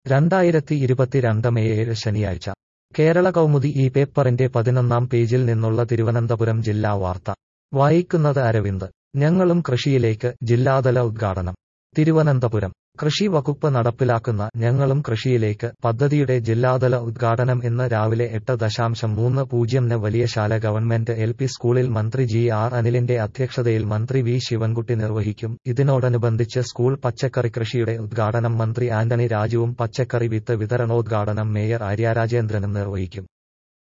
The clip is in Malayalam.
രണ്ടായിരത്തി ഇരുപത്തിരണ്ട് മെയ് ഏഴ് ശനിയാഴ്ച കേരള കൗമുദി ഈ പേപ്പറിന്റെ പതിനൊന്നാം പേജിൽ നിന്നുള്ള തിരുവനന്തപുരം ജില്ലാ വാർത്ത വായിക്കുന്നത് അരവിന്ദ് ഞങ്ങളും കൃഷിയിലേക്ക് ജില്ലാതല ഉദ്ഘാടനം തിരുവനന്തപുരം കൃഷി വകുപ്പ് നടപ്പിലാക്കുന്ന ഞങ്ങളും കൃഷിയിലേക്ക് പദ്ധതിയുടെ ജില്ലാതല ഉദ്ഘാടനം ഇന്ന് രാവിലെ എട്ട് ദശാംശം മൂന്ന് പൂജ്യംന് വലിയശാല ഗവൺമെന്റ് എൽ പി സ്കൂളിൽ മന്ത്രി ജി ആർ അനിലിന്റെ അധ്യക്ഷതയിൽ മന്ത്രി വി ശിവൻകുട്ടി നിർവഹിക്കും ഇതിനോടനുബന്ധിച്ച് സ്കൂൾ പച്ചക്കറി കൃഷിയുടെ ഉദ്ഘാടനം മന്ത്രി ആന്റണി രാജുവും പച്ചക്കറി വിത്ത് വിതരണോദ്ഘാടനം മേയർ ആര്യ രാജേന്ദ്രനും നിർവഹിക്കും